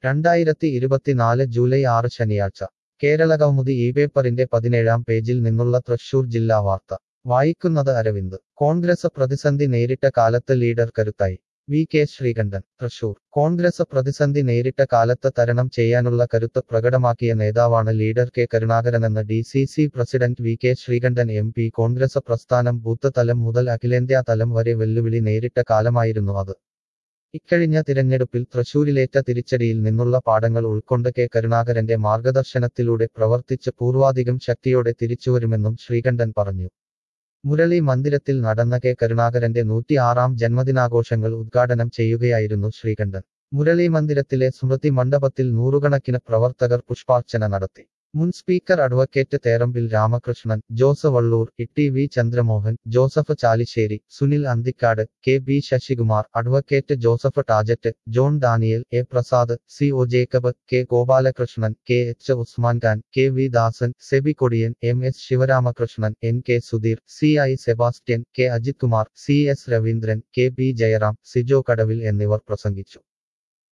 രണ്ടായിരത്തി ഇരുപത്തിനാല് ജൂലൈ ആറ് ശനിയാഴ്ച കേരളകൗമുദി ഈ പേപ്പറിന്റെ പതിനേഴാം പേജിൽ നിന്നുള്ള തൃശൂർ ജില്ലാ വാർത്ത വായിക്കുന്നത് അരവിന്ദ് കോൺഗ്രസ് പ്രതിസന്ധി നേരിട്ട കാലത്ത് ലീഡർ കരുത്തായി V K Sreekantan Thrissur Congress പ്രതിസന്ധി നേരിട്ട കാലത്ത് തരണം ചെയ്യാനുള്ള കരുത്ത് പ്രകടമാക്കിയ നേതാവാണ് ലീഡർ കെ കരുണാകരനെന്ന് D C C president V K Sreekantan M P Congress പ്രസ്ഥാനം ബൂത്ത് തലം മുതൽ അഖിലേന്ത്യാ തലം വരെ വെല്ലുവിളി നേരിട്ട കാലമായിരുന്നു അത് ഇക്കഴിഞ്ഞ തിരഞ്ഞെടുപ്പിൽ തൃശൂരിലേറ്റ തിരിച്ചടിയിൽ നിന്നുള്ള പാഠങ്ങൾ ഉൾക്കൊണ്ട് കെ കരുണാകരന്റെ മാർഗദർശനത്തിലൂടെ പ്രവർത്തിച്ച് പൂർവാധികം ശക്തിയോടെ തിരിച്ചുവരുമെന്നും ശ്രീകണ്ഠൻ പറഞ്ഞു മുരളി മന്ദിരത്തിൽ നടന്ന കെ കരുണാകരന്റെ നൂറ്റിയാറാം ജന്മദിനാഘോഷങ്ങൾ ഉദ്ഘാടനം ചെയ്യുകയായിരുന്നു ശ്രീകണ്ഠൻ മുരളി മന്ദിരത്തിലെ സ്മൃതി മണ്ഡപത്തിൽ നൂറുകണക്കിന് പ്രവർത്തകർ പുഷ്പാർച്ചന നടത്തി മുൻ speaker advocate Therambil Ramakrishnan Jose Vallur E V Chandramohan Joseph Chalissery Sunil Anthikkad K B Sasikumar advocate Joseph Tajet John Daniel A Prasad C O Jacob K Gopalakrishnan K H Usman Khan K V Dasan Seby Kodiyan M S Sivaramakrishnan N K Sudheer C I Sebastian K Ajith Kumar C S Raveendran K P Jayaram Sijo Kadavil എന്നിവർ പ്രസംഗിച്ചു